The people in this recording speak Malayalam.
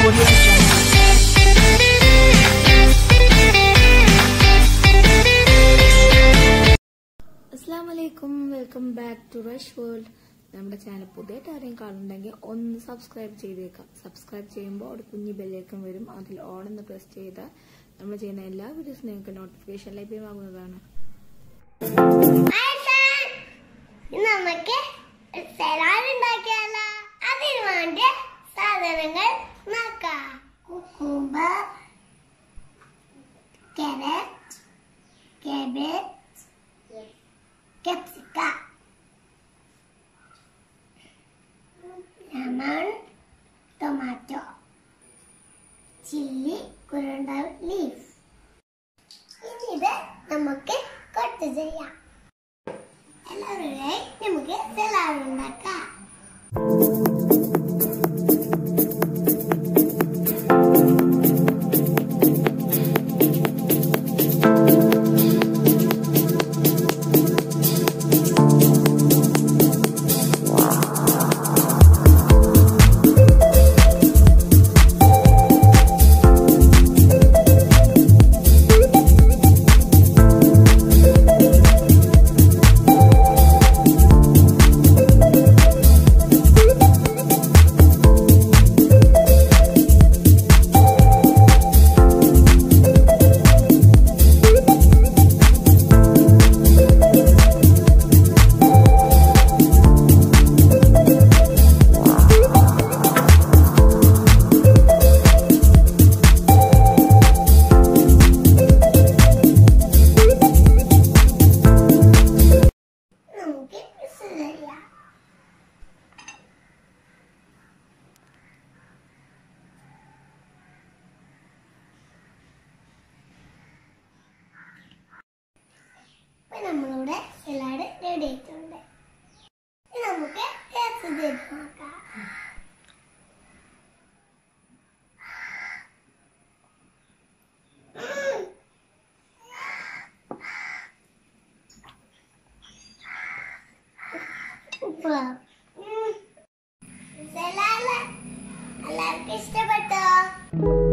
Audio Jungle. അസ്സാം വലൈക്കും welcome back to Rush World നമ്മുടെ ചാനൽ പുതിയതായിട്ട് ആരെയും കാണുന്നുണ്ടെങ്കിൽ ഒന്ന് സബ്സ്ക്രൈബ് ചെയ്തേക്കാം സബ്സ്ക്രൈബ് ചെയ്യുമ്പോൾ ഒരു കുഞ്ഞു ബെല്ലേക്കം വരും അതിൽ ഓണെന്ന് പ്രസ് ചെയ്താൽ നമ്മൾ ചെയ്യുന്ന എല്ലാ വീഡിയോസും നിങ്ങൾക്ക് നോട്ടിഫിക്കേഷൻ ലഭ്യമാകുന്നതാണ് ഇന്ന് നമുക്ക് സലാഡ് ഉണ്ടാക്കിയാലോ അതിന് വേണ്ട സാധനങ്ങൾ നോക്കാം cucumber carrot cabbage capsicum lemon tomato chilli കുരുണ്ട ലീഫ് ഇനി ഇത് നമുക്ക് കട്ട് ചെയ്യാം എല്ലാവരുടെയും നമുക്ക് സലാഡ് ഉണ്ടാക്കാം നമുക്ക് മിക്സ് ചെയ്യാം ഇപ്പൊ നമ്മളിവിടെ സലാഡ് റെഡി ആയിട്ടുണ്ട് ഇനി നമുക്ക് ടേസ്റ്റ് ചെയ്ത് നോക്കാം ഉപ്പ് സലാഡ് എല്ലാവർക്കും ഇഷ്ടപ്പെട്ടോ